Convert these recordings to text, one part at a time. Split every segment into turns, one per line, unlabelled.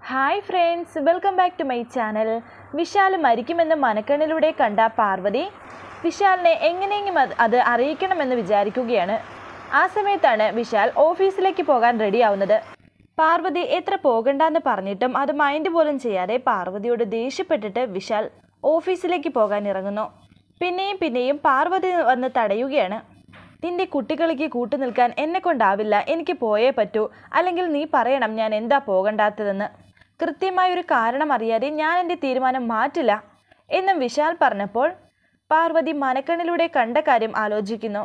hi friends welcome back to my channel Vishal മരിക്കുമെന്ന് മനക്കണ്ണിലൂടെ കണ്ട പാർവതി വിശാലിനെ എങ്ങനെയെങ്കിലും അത് അത് അറിയിക്കണമെന്ന് വിചാരിക്കുകയാണ് ആ സമയത്താണ് വിശാൽ ഓഫീസിലേക്ക് പോകാൻ റെഡിയാവുന്നത് പാർവതി എത്ര പോകണ്ടെന്ന് പറഞ്ഞിട്ടും അത് മൈൻഡ് പോലും ചെയ്യാതെ പാർവതിയോട് ദേഷ്യപ്പെട്ടിട്ട് വിശാൽ ഓഫീസിലേക്ക് പോകാൻ ഇറങ്ങുന്നു പിന്നെയും പിന്നെയും പാർവതി വന്ന് തടയുകയാണ് നിന്റെ കുട്ടികളിക്ക് കൂട്ടു നിൽക്കാൻ എന്നെ കൊണ്ടാവില്ല എനിക്ക് പോയേ പറ്റൂ അല്ലെങ്കിൽ നീ പറയണം ഞാൻ എന്താ പോകണ്ടാത്തതെന്ന് കൃത്യമായൊരു കാരണം അറിയാതെ ഞാൻ എൻ്റെ തീരുമാനം മാറ്റില്ല എന്നും വിശാൽ പറഞ്ഞപ്പോൾ പാർവതി മനക്കണ്ണിലൂടെ കണ്ട കാര്യം ആലോചിക്കുന്നു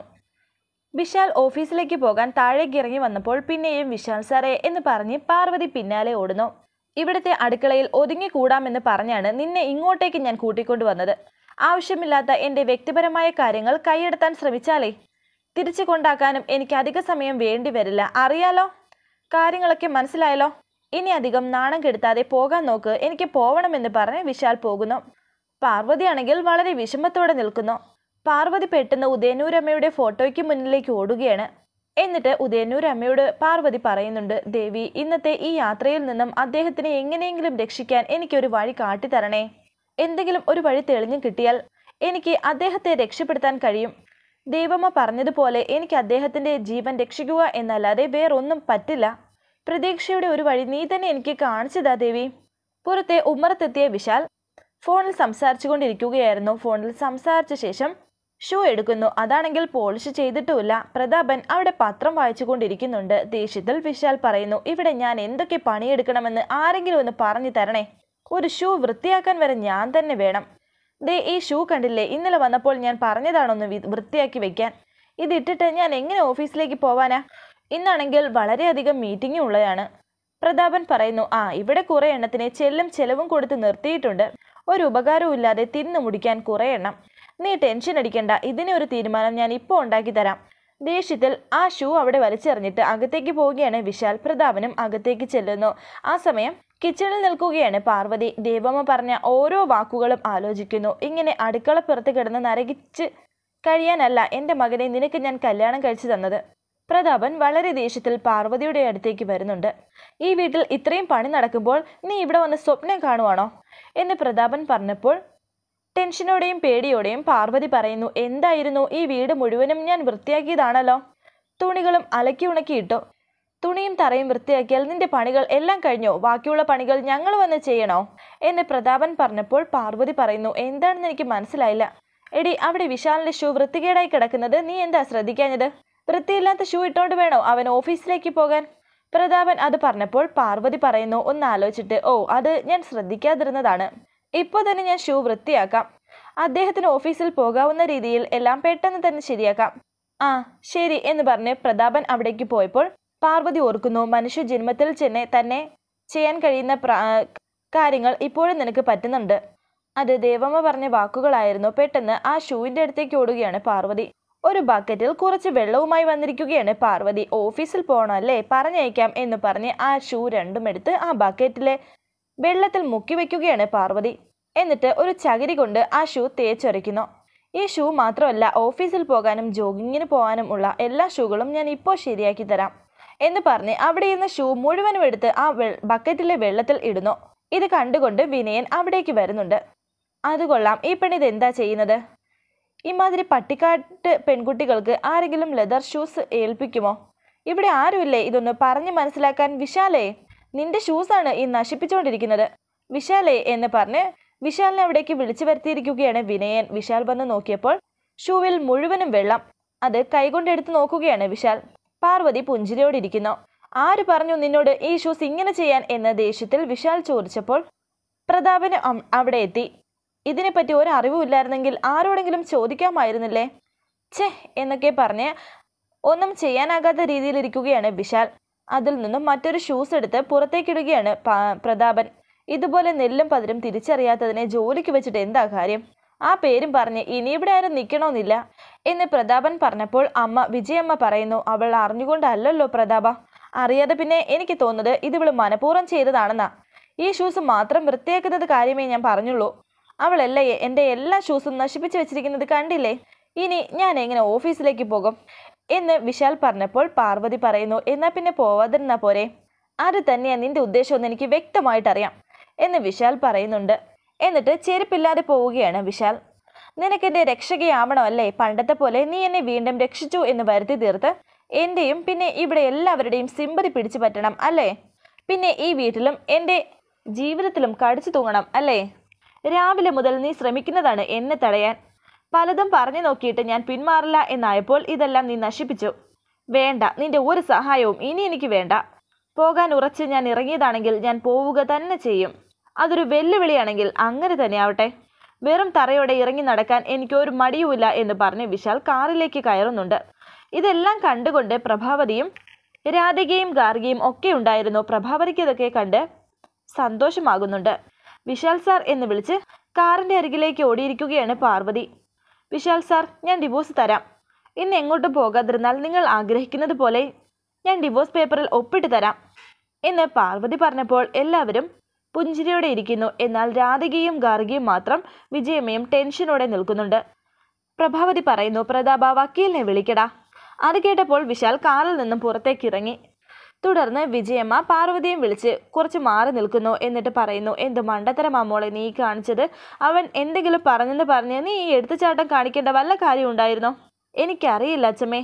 വിശാൽ ഓഫീസിലേക്ക് പോകാൻ താഴേക്ക് ഇറങ്ങി വന്നപ്പോൾ പിന്നെയും വിശാൽ സാറേ എന്ന് പറഞ്ഞ് പാർവതി പിന്നാലെ ഓടുന്നു ഇവിടുത്തെ അടുക്കളയിൽ ഒതുങ്ങി കൂടാമെന്ന് പറഞ്ഞാണ് നിന്നെ ഇങ്ങോട്ടേക്ക് ഞാൻ കൂട്ടിക്കൊണ്ടു വന്നത് ആവശ്യമില്ലാത്ത എൻ്റെ വ്യക്തിപരമായ കാര്യങ്ങൾ കൈയെടുത്താൻ ശ്രമിച്ചാലേ തിരിച്ചു കൊണ്ടാക്കാനും എനിക്ക് അധിക സമയം വേണ്ടി വരില്ല അറിയാലോ കാര്യങ്ങളൊക്കെ മനസ്സിലായല്ലോ ഇനി അധികം നാണം കെടുത്താതെ പോകാൻ നോക്ക് എനിക്ക് പോവണമെന്ന് പറഞ്ഞ് വിശാൽ പോകുന്നു പാർവതിയാണെങ്കിൽ വളരെ വിഷമത്തോടെ നിൽക്കുന്നു പാർവതി പെട്ടെന്ന് ഉദയനൂരമ്മയുടെ ഫോട്ടോയ്ക്ക് മുന്നിലേക്ക് ഓടുകയാണ് എന്നിട്ട് ഉദയനൂരമ്മയോട് പാർവതി പറയുന്നുണ്ട് ദേവി ഇന്നത്തെ ഈ യാത്രയിൽ നിന്നും അദ്ദേഹത്തിനെ എങ്ങനെയെങ്കിലും രക്ഷിക്കാൻ എനിക്കൊരു വഴി കാട്ടിത്തരണേ എന്തെങ്കിലും ഒരു വഴി തെളിഞ്ഞു കിട്ടിയാൽ എനിക്ക് അദ്ദേഹത്തെ രക്ഷപ്പെടുത്താൻ കഴിയും ദൈവമ്മ പറഞ്ഞതുപോലെ എനിക്ക് അദ്ദേഹത്തിന്റെ ജീവൻ രക്ഷിക്കുക എന്നല്ലാതെ വേറൊന്നും പറ്റില്ല പ്രതീക്ഷയുടെ ഒരു വഴി നീ തന്നെ എനിക്ക് കാണിച്ചതാ ദേവി പുറത്തെ ഉമ്മറത്തെത്തിയ വിശാൽ ഫോണിൽ സംസാരിച്ചുകൊണ്ടിരിക്കുകയായിരുന്നു ഫോണിൽ സംസാരിച്ച ശേഷം ഷൂ എടുക്കുന്നു അതാണെങ്കിൽ പോളിഷ് ചെയ്തിട്ടുമില്ല പ്രതാപൻ അവിടെ പത്രം വായിച്ചുകൊണ്ടിരിക്കുന്നുണ്ട് ദേഷ്യത്തിൽ വിശാൽ പറയുന്നു ഇവിടെ ഞാൻ എന്തൊക്കെ പണിയെടുക്കണമെന്ന് ആരെങ്കിലും ഒന്ന് പറഞ്ഞു തരണേ ഒരു ഷൂ വൃത്തിയാക്കാൻ വരെ ഞാൻ തന്നെ വേണം ദേ ഈ ഷൂ കണ്ടില്ലേ ഇന്നലെ വന്നപ്പോൾ ഞാൻ പറഞ്ഞതാണൊന്ന് വി- വൃത്തിയാക്കി വെക്കാൻ ഇതിട്ടിട്ട് ഞാൻ എങ്ങനെ ഓഫീസിലേക്ക് പോവാനാ ഇന്നാണെങ്കിൽ വളരെയധികം മീറ്റിംഗ് ഉള്ളതാണ് പ്രതാപൻ പറയുന്നു ആ ഇവിടെ കുറെ എണ്ണത്തിന് ചെല്ലും ചെലവും കൊടുത്ത് നിർത്തിയിട്ടുണ്ട് ഒരു ഉപകാരവും ഇല്ലാതെ തിന്നു മുടിക്കാൻ കുറെ എണ്ണം നീ ടെൻഷൻ അടിക്കണ്ട ഇതിന് ഒരു തീരുമാനം ഞാൻ ഇപ്പോൾ ഉണ്ടാക്കി തരാം ദേഷ്യത്തിൽ ആ ഷൂ അവിടെ വലിച്ചെറിഞ്ഞിട്ട് അകത്തേക്ക് പോവുകയാണ് വിശാൽ പ്രതാപനും അകത്തേക്ക് ചെല്ലുന്നു ആ സമയം കിച്ചണിൽ നിൽക്കുകയാണ് പാർവതി ദേവമ്മ പറഞ്ഞ ഓരോ വാക്കുകളും ആലോചിക്കുന്നു ഇങ്ങനെ അടുക്കളപ്പുറത്ത് കിടന്ന് നരകിച്ച് കഴിയാനല്ല എൻ്റെ മകനെ നിനക്ക് ഞാൻ കല്യാണം കഴിച്ചു തന്നത് പ്രതാപൻ വളരെ ദേഷ്യത്തിൽ പാർവതിയുടെ അടുത്തേക്ക് വരുന്നുണ്ട് ഈ വീട്ടിൽ ഇത്രയും പണി നടക്കുമ്പോൾ നീ ഇവിടെ വന്ന് സ്വപ്നം കാണുവാണോ എന്ന് പ്രതാപൻ പറഞ്ഞപ്പോൾ ടെൻഷനോടെയും പേടിയോടെയും പാർവതി പറയുന്നു എന്തായിരുന്നു ഈ വീട് മുഴുവനും ഞാൻ വൃത്തിയാക്കിയതാണല്ലോ തുണികളും അലക്കി ഉണക്കിയിട്ടു തുണിയും തറയും വൃത്തിയാക്കിയാൽ നിന്റെ പണികൾ എല്ലാം കഴിഞ്ഞോ ബാക്കിയുള്ള പണികൾ ഞങ്ങൾ വന്ന് ചെയ്യണോ എന്ന് പ്രതാപൻ പറഞ്ഞപ്പോൾ പാർവതി പറയുന്നു എന്താണെന്ന് എനിക്ക് മനസ്സിലായില്ല എടി അവിടെ വിശാലിന്റെ ഷൂ വൃത്തികേടായി കിടക്കുന്നത് നീ എന്താ ശ്രദ്ധിക്കാഞ്ഞത് വൃത്തിയില്ലാത്ത ഷൂ ഇട്ടോണ്ട് വേണോ അവൻ ഓഫീസിലേക്ക് പോകാൻ പ്രതാപൻ അത് പറഞ്ഞപ്പോൾ പാർവതി പറയുന്നു ഒന്ന് ആലോചിച്ചിട്ട് ഓ അത് ഞാൻ ശ്രദ്ധിക്കാതിരുന്നതാണ് ഇപ്പോൾ തന്നെ ഞാൻ ഷൂ വൃത്തിയാക്കാം അദ്ദേഹത്തിന് ഓഫീസിൽ പോകാവുന്ന രീതിയിൽ എല്ലാം പെട്ടെന്ന് തന്നെ ശരിയാക്കാം ആ ശരി എന്ന് പറഞ്ഞ് പ്രതാപൻ അവിടേക്ക് പോയപ്പോൾ പാർവതി ഓർക്കുന്നു മനുഷ്യ ജന്മത്തിൽ ചെന്നെ തന്നെ ചെയ്യാൻ കഴിയുന്ന പ്ര- ആ, കാര്യങ്ങൾ ഇപ്പോഴും നിനക്ക് പറ്റുന്നുണ്ട് അത് ദേവമ്മ പറഞ്ഞ വാക്കുകളായിരുന്നു പെട്ടെന്ന് ആ ഷൂവിന്റെ അടുത്തേക്ക് ഓടുകയാണ് പാർവതി ഒരു ബക്കറ്റിൽ കുറച്ച് വെള്ളവുമായി വന്നിരിക്കുകയാണ് പാർവതി ഓഫീസിൽ പോകണം അല്ലേ പറഞ്ഞയക്കാം എന്ന് പറഞ്ഞ് ആ ഷൂ രണ്ടും എടുത്ത് ആ ബക്കറ്റിലെ വെള്ളത്തിൽ മുക്കി വെക്കുകയാണ് പാർവതി എന്നിട്ട് ഒരു ചകിരി കൊണ്ട് ആ ഷൂ തേച്ചൊരയ്ക്കുന്നു ഈ ഷൂ മാത്രമല്ല ഓഫീസിൽ പോകാനും ജോഗിങ്ങിന് പോകാനും ഉള്ള എല്ലാ ഷൂകളും ഞാൻ ഇപ്പോൾ ശരിയാക്കി തരാം എന്ന് പറഞ്ഞ് അവിടെ ഇരുന്ന ഷൂ മുഴുവനും എടുത്ത് ആ വെ- ബക്കറ്റിലെ വെള്ളത്തിൽ ഇടുന്നു ഇത് കണ്ടുകൊണ്ട് വിനയൻ അവിടേക്ക് വരുന്നുണ്ട് അത് കൊള്ളാം ഈ പെണ്ണിത് എന്താ ചെയ്യുന്നത് ഇമാതിരി പട്ടിക്കാട്ട് പെൺകുട്ടികൾക്ക് ആരെങ്കിലും ലെതർ ഷൂസ് ഏൽപ്പിക്കുമോ ഇവിടെ ആരുമില്ലേ ഇതൊന്ന് പറഞ്ഞ് മനസ്സിലാക്കാൻ വിശാലേ നിന്റെ ഷൂസാണ് ഈ നശിപ്പിച്ചുകൊണ്ടിരിക്കുന്നത് വിശാലേ എന്ന് പറഞ്ഞ് വിശാലിനെ അവിടേക്ക് വിളിച്ചു വരുത്തിയിരിക്കുകയാണ് വിനയൻ വിശാൽ വന്ന് നോക്കിയപ്പോൾ ഷൂവിൽ മുഴുവനും വെള്ളം അത് കൈകൊണ്ട് എടുത്ത് നോക്കുകയാണ് വിശാൽ പാർവതി പുഞ്ചിരിയോടിരിക്കുന്നു ആര് പറഞ്ഞു നിന്നോട് ഈ ഷൂസ് ഇങ്ങനെ ചെയ്യാൻ എന്ന ദേഷ്യത്തിൽ വിശാൽ ചോദിച്ചപ്പോൾ പ്രതാപന് അം- അവിടെ എത്തി ഇതിനെപ്പറ്റി ഒരു അറിവുമില്ലായിരുന്നെങ്കിൽ ആരോടെങ്കിലും ചോദിക്കാമായിരുന്നില്ലേ ഛേ എന്നൊക്കെ പറഞ്ഞ് ഒന്നും ചെയ്യാനാകാത്ത രീതിയിലിരിക്കുകയാണ് വിശാൽ അതിൽ നിന്നും മറ്റൊരു ഷൂസ് എടുത്ത് പുറത്തേക്കിടുകയാണ് പാ- പ്രതാപൻ ഇതുപോലെ നെല്ലും പതിരും തിരിച്ചറിയാത്തതിനെ ജോലിക്ക് വെച്ചിട്ട് എന്താ കാര്യം ആ പേരും പറഞ്ഞ് ഇനി ഇവിടെ ആരും നിൽക്കണമെന്നില്ല എന്ന് പ്രതാപൻ പറഞ്ഞപ്പോൾ അമ്മ വിജയമ്മ പറയുന്നു അവൾ അറിഞ്ഞുകൊണ്ടല്ലല്ലോ പ്രതാപ അറിയാതെ പിന്നെ എനിക്ക് തോന്നുന്നത് ഇതിവള് മനഃപൂർവ്വം ചെയ്തതാണെന്നാ ഈ ഷൂസ് മാത്രം വൃത്തിയാക്കുന്നത് കാര്യമേ ഞാൻ പറഞ്ഞുള്ളൂ അവളല്ലേ എൻ്റെ എല്ലാ ഷൂസും നശിപ്പിച്ചു വെച്ചിരിക്കുന്നത് കണ്ടില്ലേ ഇനി ഞാൻ എങ്ങനെ ഓഫീസിലേക്ക് പോകും എന്ന് വിശാൽ പറഞ്ഞപ്പോൾ പാർവതി പറയുന്നു എന്നാ പിന്നെ പോവാതിരുന്നാ പോരെ അത് തന്നെയാണ് നിന്റെ ഉദ്ദേശമെന്ന് എനിക്ക് വ്യക്തമായിട്ടറിയാം എന്ന് വിശാൽ പറയുന്നുണ്ട് എന്നിട്ട് ചെരുപ്പില്ലാതെ പോവുകയാണ് വിശാൽ നിനക്കെന്റെ രക്ഷകയാവണം അല്ലേ പണ്ടത്തെ പോലെ നീ എന്നെ വീണ്ടും രക്ഷിച്ചു എന്ന് വരുത്തി തീർത്ത് എന്റെയും പിന്നെ ഇവിടെ എല്ലാവരുടെയും സിമ്പതി പിടിച്ചു പറ്റണം അല്ലേ പിന്നെ ഈ വീട്ടിലും എൻ്റെ ജീവിതത്തിലും കടിച്ചു തൂങ്ങണം അല്ലേ രാവിലെ മുതൽ നീ ശ്രമിക്കുന്നതാണ് എന്നെ തടയാൻ പലതും പറഞ്ഞു നോക്കിയിട്ട് ഞാൻ പിന്മാറില്ല എന്നായപ്പോൾ ഇതെല്ലാം നീ നശിപ്പിച്ചു വേണ്ട നിന്റെ ഒരു സഹായവും ഇനി എനിക്ക് വേണ്ട പോകാൻ ഉറച്ച് ഞാൻ ഇറങ്ങിയതാണെങ്കിൽ ഞാൻ പോവുക തന്നെ ചെയ്യും അതൊരു വെല്ലുവിളിയാണെങ്കിൽ അങ്ങനെ തന്നെ ആവട്ടെ വെറും തറയോടെ ഇറങ്ങി നടക്കാൻ എനിക്ക് ഒരു മടിയുമില്ല എന്ന് പറഞ്ഞ് വിശാൽ കാറിലേക്ക് കയറുന്നുണ്ട് ഇതെല്ലാം കണ്ടുകൊണ്ട് പ്രഭാവതിയും രാധികയും ഗാർഗിയും ഒക്കെ ഉണ്ടായിരുന്നു പ്രഭാവതിക്ക് ഇതൊക്കെ കണ്ട് സന്തോഷമാകുന്നുണ്ട് വിശാൽ സാർ എന്ന് വിളിച്ച് കാറിന്റെ അരികിലേക്ക് ഓടിയിരിക്കുകയാണ് പാർവതി വിശാൽ സാർ ഞാൻ ഡിവോഴ്സ് തരാം ഇന്ന് എങ്ങോട്ടും പോകാതിരുന്നാൽ നിങ്ങൾ ആഗ്രഹിക്കുന്നത് പോലെ ഞാൻ ഡിവോഴ്സ് പേപ്പറിൽ ഒപ്പിട്ട് തരാം എന്ന് പാർവതി പറഞ്ഞപ്പോൾ എല്ലാവരും പുഞ്ചിരിയോടെ ഇരിക്കുന്നു എന്നാൽ രാധികയും ഗാർഗിയും മാത്രം വിജയമ്മയും ടെൻഷനോടെ നിൽക്കുന്നുണ്ട് പ്രഭാവതി പറയുന്നു പ്രതാപ വക്കീലിനെ വിളിക്കടാ അത് കേട്ടപ്പോൾ വിശാൽ കാറിൽ നിന്നും പുറത്തേക്ക് ഇറങ്ങി തുടർന്ന് വിജയമ്മ പാർവതിയും വിളിച്ച് കുറച്ച് മാറി നിൽക്കുന്നു എന്നിട്ട് പറയുന്നു എന്ത് മണ്ടത്തരമാ മോളെ നീ കാണിച്ചത് അവൻ എന്തെങ്കിലും പറഞ്ഞെന്ന് പറഞ്ഞ് നീ ഈ എടുത്തുചാട്ടം കാണിക്കേണ്ട വല്ല കാര്യം ഉണ്ടായിരുന്നോ എനിക്കറിയില്ല അച്ഛമ്മേ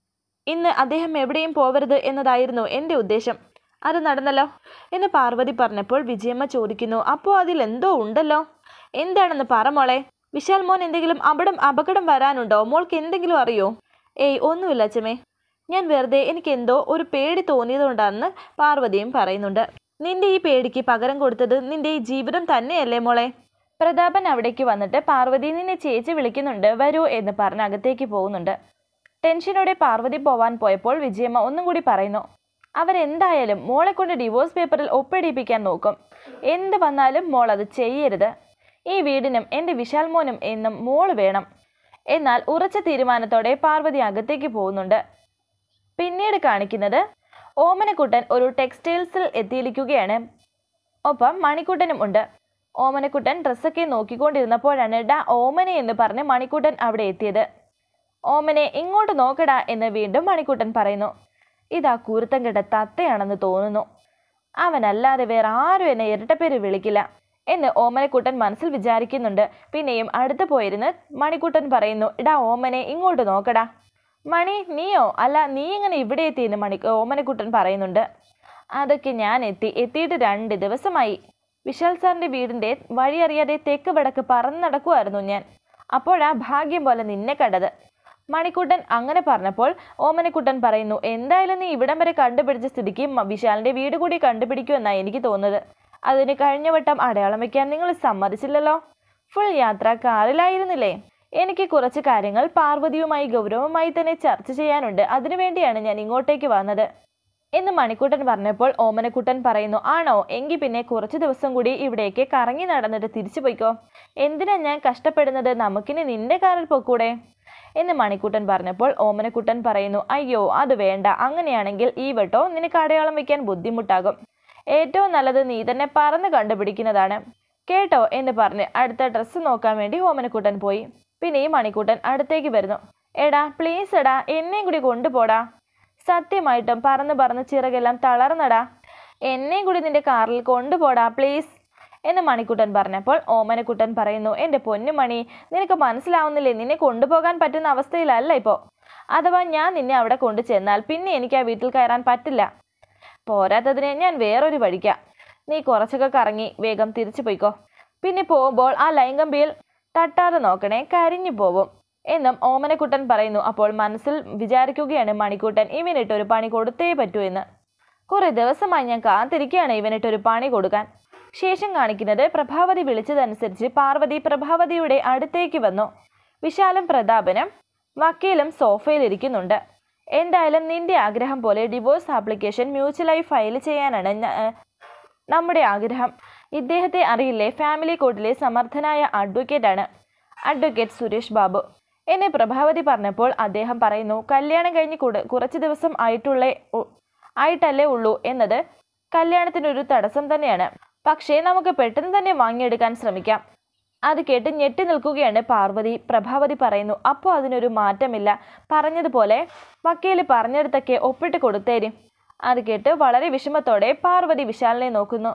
ഇന്ന് അദ്ദേഹം എവിടെയും പോവരുത് എന്നതായിരുന്നു എൻ്റെ ഉദ്ദേശം അത് നടന്നല്ലോ എന്ന് പാർവതി പറഞ്ഞപ്പോൾ വിജയമ്മ ചോദിക്കുന്നു അപ്പോൾ അതിൽ എന്തോ ഉണ്ടല്ലോ എന്താണെന്ന് പറ മോളെ വിശാൽ മോൻ എന്തെങ്കിലും അപകടം അപകടം വരാനുണ്ടോ മോൾക്ക് എന്തെങ്കിലും അറിയോ ഏയ് ഒന്നുമില്ല അച്ഛമ്മേ ഞാൻ വെറുതെ എനിക്ക് എന്തോ ഒരു പേടി തോന്നിയതുകൊണ്ടാണെന്ന് പാർവതിയും പറയുന്നുണ്ട് നിന്റെ ഈ പേടിക്ക് പകരം കൊടുത്തത് നിന്റെ ഈ ജീവിതം തന്നെയല്ലേ മോളെ പ്രതാപൻ അവിടേക്ക് വന്നിട്ട് പാർവതി നിന്നെ ചേച്ചി വിളിക്കുന്നുണ്ട് വരൂ എന്ന് പറഞ്ഞ് അകത്തേക്ക് പോകുന്നുണ്ട് ടെൻഷനോടെ പാർവതി പോവാൻ പോയപ്പോൾ വിജയമ്മ ഒന്നും കൂടി പറയുന്നു അവരെന്തായാലും മോളെ കൊണ്ട് ഡിവോഴ്സ് പേപ്പറിൽ ഒപ്പിടിപ്പിക്കാൻ നോക്കും എന്ത് വന്നാലും മോൾ അത് ചെയ്യരുത് ഈ വീടിനും എൻ്റെ വിശാൽ മോനും എന്നും മോള് വേണം എന്നാൽ ഉറച്ച തീരുമാനത്തോടെ പാർവതി അകത്തേക്ക് പോകുന്നുണ്ട് പിന്നീട് കാണിക്കുന്നത് ഓമനക്കുട്ടൻ ഒരു ടെക്സ്റ്റൈൽസിൽ എത്തിയിരിക്കുകയാണ് ഒപ്പം മണിക്കുട്ടനും ഉണ്ട് ഓമനക്കുട്ടൻ ഡ്രസ്സൊക്കെ നോക്കിക്കൊണ്ടിരുന്നപ്പോഴാണ് ഡാ ഓമനെ എന്ന് പറഞ്ഞ് മണിക്കുട്ടൻ അവിടെ എത്തിയത് ഓമനെ ഇങ്ങോട്ട് നോക്കടാ എന്ന് വീണ്ടും മണിക്കുട്ടൻ പറയുന്നു ഇതാ കൂരുത്തം കെട്ട തത്തയാണെന്ന് തോന്നുന്നു അവനല്ലാതെ വേറെ ആരും എന്നെ ഇരട്ടപ്പേര് വിളിക്കില്ല എന്ന് ഓമനക്കുട്ടൻ മനസ്സിൽ വിചാരിക്കുന്നുണ്ട് പിന്നെയും അടുത്ത് പോയിരുന്ന് മണിക്കുട്ടൻ പറയുന്നു ഇടാ ഓമനെ ഇങ്ങോട്ട് നോക്കടാ മണി നീയോ അല്ല നീ ഇങ്ങനെ ഇവിടെ എത്തിയെന്ന് മണി ഓമനക്കുട്ടൻ പറയുന്നുണ്ട് അതൊക്കെ ഞാൻ എത്തി എത്തിയിട്ട് രണ്ട് ദിവസമായി വിശാൽ സാറിന്റെ വീടിന്റെ വഴിയറിയാതെ തെക്ക് വടക്ക് പറന്ന് നടക്കുമായിരുന്നു ഞാൻ അപ്പോഴാ ഭാഗ്യം പോലെ നിന്നെ കണ്ടത് മണിക്കുട്ടൻ അങ്ങനെ പറഞ്ഞപ്പോൾ ഓമനക്കുട്ടൻ പറയുന്നു എന്തായാലും നീ ഇവിടം വരെ കണ്ടുപിടിച്ച സ്ഥിതിക്ക് മ- വിശാലിന്റെ വീട് കൂടി കണ്ടുപിടിക്കുമെന്നാണ് എനിക്ക് തോന്നുന്നത് അതിന് കഴിഞ്ഞ വട്ടം അടയാളം വെക്കാൻ നിങ്ങൾ സമ്മതിച്ചില്ലല്ലോ ഫുൾ യാത്ര കാറിലായിരുന്നില്ലേ എനിക്ക് കുറച്ച് കാര്യങ്ങൾ പാർവതിയുമായി ഗൗരവമായി തന്നെ ചർച്ച ചെയ്യാനുണ്ട് അതിനുവേണ്ടിയാണ് ഞാൻ ഇങ്ങോട്ടേക്ക് വന്നത് എന്ന് മണിക്കുട്ടൻ പറഞ്ഞപ്പോൾ ഓമനക്കുട്ടൻ പറയുന്നു ആണോ എങ്കിൽ പിന്നെ കുറച്ച് ദിവസം കൂടി ഇവിടേക്ക് കറങ്ങി നടന്നിട്ട് തിരിച്ചു പോയിക്കോ എന്തിനാ ഞാൻ കഷ്ടപ്പെടുന്നത് നമുക്കിനി നിന്റെ കാറിൽ പൊക്കൂടെ എന്ന് മണിക്കുട്ടൻ പറഞ്ഞപ്പോൾ ഓമനക്കുട്ടൻ പറയുന്നു അയ്യോ അത് വേണ്ട അങ്ങനെയാണെങ്കിൽ ഈ വട്ടോ നിനക്ക് അടയാളം വെക്കാൻ ബുദ്ധിമുട്ടാകും ഏറ്റവും നല്ലത് നീ തന്നെ പറന്ന് കണ്ടുപിടിക്കുന്നതാണ് കേട്ടോ എന്ന് പറഞ്ഞ് അടുത്ത ഡ്രസ്സ് നോക്കാൻ വേണ്ടി ഓമനക്കുട്ടൻ പോയി പിന്നെ ഈ മണിക്കുട്ടൻ അടുത്തേക്ക് വരുന്നു എടാ പ്ലീസ് എടാ എന്നെയും കൂടി കൊണ്ടുപോടാ സത്യമായിട്ടും പറന്ന് പറന്ന് ചിറകെല്ലാം തളർന്നടാ എന്നെയും കൂടി നിന്റെ കാറിൽ കൊണ്ടുപോടാ പ്ലീസ് എന്ന് മണിക്കുട്ടൻ പറഞ്ഞപ്പോൾ ഓമനക്കുട്ടൻ പറയുന്നു എൻ്റെ പൊന്നുമണി നിനക്ക് മനസ്സിലാവുന്നില്ലേ നിന്നെ കൊണ്ടുപോകാൻ പറ്റുന്ന അവസ്ഥയിലല്ല ഇപ്പോൾ അഥവാ ഞാൻ നിന്നെ അവിടെ കൊണ്ടു ചെന്നാൽ പിന്നെ എനിക്ക് ആ വീട്ടിൽ കയറാൻ പറ്റില്ല പോരാത്തതിന് ഞാൻ വേറൊരു വഴിക്കാം നീ കുറച്ചൊക്കെ കറങ്ങി വേഗം തിരിച്ചു പോയിക്കോ പിന്നെ പോകുമ്പോൾ ആ ലൈംഗമ്പിയിൽ തട്ടാതെ നോക്കണേ കരിഞ്ഞു പോവും എന്നും ഓമനക്കുട്ടൻ പറയുന്നു അപ്പോൾ മനസ്സിൽ വിചാരിക്കുകയാണ് മണിക്കുട്ടൻ ഇവനിട്ടൊരു പണി കൊടുത്തേ പറ്റൂ എന്ന് കുറെ ദിവസമായി ഞാൻ കാത്തിരിക്കുകയാണ് ഇവനിട്ടൊരു പണി കൊടുക്കാൻ ശേഷം കാണിക്കുന്നത് പ്രഭാവതി വിളിച്ചതനുസരിച്ച് പാർവതി പ്രഭാവതിയുടെ അടുത്തേക്ക് വന്നു വിശാലും പ്രതാപനും വക്കീലും സോഫയിൽ ഇരിക്കുന്നുണ്ട് എന്തായാലും നിന്റെ ആഗ്രഹം പോലെ ഡിവോഴ്സ് ആപ്ലിക്കേഷൻ മ്യൂച്വലായി ഫയൽ ചെയ്യാനാണ് ഞ- ഏഹ് നമ്മുടെ ആഗ്രഹം ഇദ്ദേഹത്തെ അറിയില്ലേ ഫാമിലി കോർട്ടിലെ സമർത്ഥനായ അഡ്വക്കേറ്റ് ആണ് അഡ്വക്കേറ്റ് സുരേഷ് ബാബു എന്നെ പ്രഭാവതി പറഞ്ഞപ്പോൾ അദ്ദേഹം പറയുന്നു കല്യാണം കഴിഞ്ഞ് കൂടെ കുറച്ച് ദിവസം ആയിട്ടുള്ള ആയിട്ടല്ലേ ഉള്ളൂ എന്നത് കല്യാണത്തിനൊരു തടസ്സം തന്നെയാണ് പക്ഷേ നമുക്ക് പെട്ടെന്ന് തന്നെ വാങ്ങിയെടുക്കാൻ ശ്രമിക്കാം അത് കേട്ട് ഞെട്ടി നിൽക്കുകയാണ് പാർവതി പ്രഭാവതി പറയുന്നു അപ്പോൾ അതിനൊരു മാറ്റമില്ല പറഞ്ഞതുപോലെ വക്കീല് പറഞ്ഞെടുത്തൊക്കെ ഒപ്പിട്ട് കൊടുത്തേരും അത് കേട്ട് വളരെ വിഷമത്തോടെ പാർവതി വിശാലിനെ നോക്കുന്നു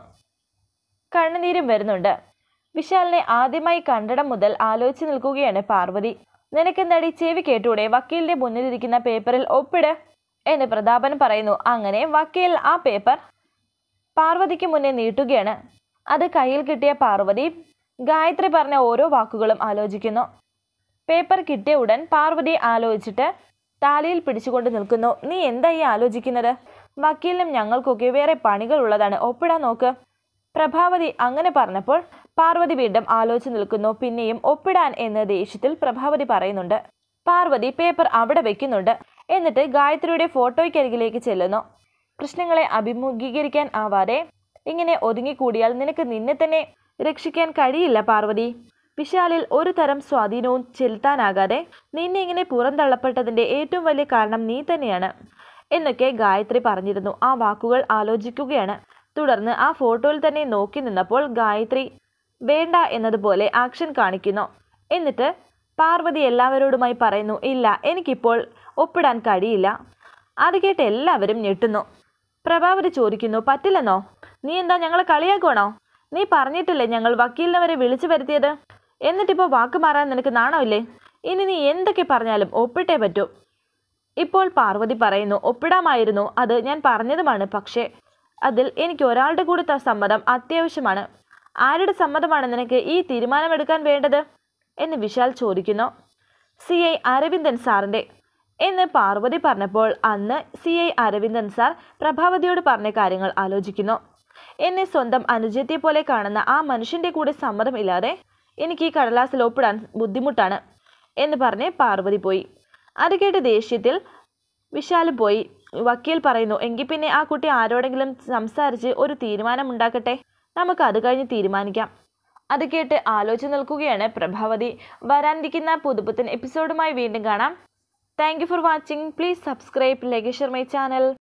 കണ്ണുനീരും വരുന്നുണ്ട് വിശാലിനെ ആദ്യമായി കണ്ടിടം മുതൽ ആലോചിച്ച് നിൽക്കുകയാണ് പാർവതി നിനക്കെന്താടി ചെവി കേട്ടൂടെ വക്കീലിന്റെ മുന്നിലിരിക്കുന്ന പേപ്പറിൽ ഒപ്പിട് എന്ന് പ്രതാപൻ പറയുന്നു അങ്ങനെ വക്കീൽ ആ പേപ്പർ പാർവതിക്ക് മുന്നേ നീട്ടുകയാണ് അത് കയ്യിൽ കിട്ടിയ പാർവതി ഗായത്രി പറഞ്ഞ ഓരോ വാക്കുകളും ആലോചിക്കുന്നു പേപ്പർ കിട്ടിയ ഉടൻ പാർവതി ആലോചിച്ചിട്ട് താലിയിൽ പിടിച്ചുകൊണ്ട് നിൽക്കുന്നു നീ എന്തായി ആലോചിക്കുന്നത് വക്കീലിനും ഞങ്ങൾക്കൊക്കെ വേറെ പണികൾ ഉള്ളതാണ് ഒപ്പിടാൻ നോക്ക് പ്രഭാവതി അങ്ങനെ പറഞ്ഞപ്പോൾ പാർവതി വീണ്ടും ആലോചിച്ച് നിൽക്കുന്നു പിന്നെയും ഒപ്പിടാൻ എന്ന ദേഷ്യത്തിൽ പ്രഭാവതി പറയുന്നുണ്ട് പാർവതി പേപ്പർ അവിടെ വെക്കുന്നുണ്ട് എന്നിട്ട് ഗായത്രിയുടെ ഫോട്ടോയ്ക്കരികിലേക്ക് ചെല്ലുന്നു പ്രശ്നങ്ങളെ അഭിമുഖീകരിക്കാൻ ആവാതെ ഇങ്ങനെ ഒതുങ്ങിക്കൂടിയാൽ നിനക്ക് നിന്നെ തന്നെ രക്ഷിക്കാൻ കഴിയില്ല പാർവതി വിശാലിൽ ഒരു തരം സ്വാധീനവും ചെലുത്താനാകാതെ നിന്നെ ഇങ്ങനെ പുറന്തള്ളപ്പെട്ടതിന്റെ ഏറ്റവും വലിയ കാരണം നീ തന്നെയാണ് എന്നൊക്കെ ഗായത്രി പറഞ്ഞിരുന്നു ആ വാക്കുകൾ ആലോചിക്കുകയാണ് തുടർന്ന് ആ ഫോട്ടോയിൽ തന്നെ നോക്കി നിന്നപ്പോൾ ഗായത്രി വേണ്ട എന്നതുപോലെ ആക്ഷൻ കാണിക്കുന്നു എന്നിട്ട് പാർവതി എല്ലാവരോടുമായി പറയുന്നു ഇല്ല എനിക്കിപ്പോൾ ഒപ്പിടാൻ കഴിയില്ല അത് കേട്ട് എല്ലാവരും ഞെട്ടുന്നു പ്രഭാവതി ചോദിക്കുന്നു പറ്റില്ലെന്നോ നീ എന്താ ഞങ്ങളെ കളിയാക്കുവാണോ നീ പറഞ്ഞിട്ടില്ലേ ഞങ്ങൾ വക്കീലിനെ വരെ വിളിച്ചു വരുത്തിയത് എന്നിട്ടിപ്പോൾ വാക്ക് മാറാൻ നിനക്ക് നാണമില്ലേ ഇനി നീ എന്തൊക്കെ പറഞ്ഞാലും ഒപ്പിട്ടേ പറ്റൂ ഇപ്പോൾ പാർവതി പറയുന്നു ഒപ്പിടാമായിരുന്നു അത് ഞാൻ പറഞ്ഞതുമാണ് പക്ഷേ അതിൽ എനിക്ക് ഒരാളുടെ കൂടി ത- സമ്മതം അത്യാവശ്യമാണ് ആരുടെ സമ്മതമാണ് നിനക്ക് ഈ തീരുമാനമെടുക്കാൻ വേണ്ടത് എന്ന് വിശാൽ ചോദിക്കുന്നു സി ഐ അരവിന്ദൻ സാറിൻ്റെ എന്ന് പാർവതി പറഞ്ഞപ്പോൾ അന്ന് സി ഐ അരവിന്ദൻ സാർ പ്രഭാവതിയോട് പറഞ്ഞ കാര്യങ്ങൾ ആലോചിക്കുന്നു എന്നെ സ്വന്തം അനുജത്തെ പോലെ കാണുന്ന ആ മനുഷ്യന്റെ കൂടെ സമ്മതമില്ലാതെ എനിക്ക് ഈ കടലാസിൽ ഒപ്പിടാൻ ബുദ്ധിമുട്ടാണ് എന്ന് പറഞ്ഞ് പാർവതി പോയി അത് കേട്ട് ദേഷ്യത്തിൽ വിശാൽ പോയി വക്കീൽ പറയുന്നു എങ്കിൽ പിന്നെ ആ കുട്ടി ആരോടെങ്കിലും സംസാരിച്ച് ഒരു തീരുമാനം ഉണ്ടാക്കട്ടെ നമുക്ക് അത് കഴിഞ്ഞ് തീരുമാനിക്കാം അത് കേട്ട് ആലോചിച്ച് നിൽക്കുകയാണ് പ്രഭാവതി വരാനിരിക്കുന്ന പുതുപുത്തൻ എപ്പിസോഡുമായി വീണ്ടും കാണാം thank you for watching please subscribe like share my channel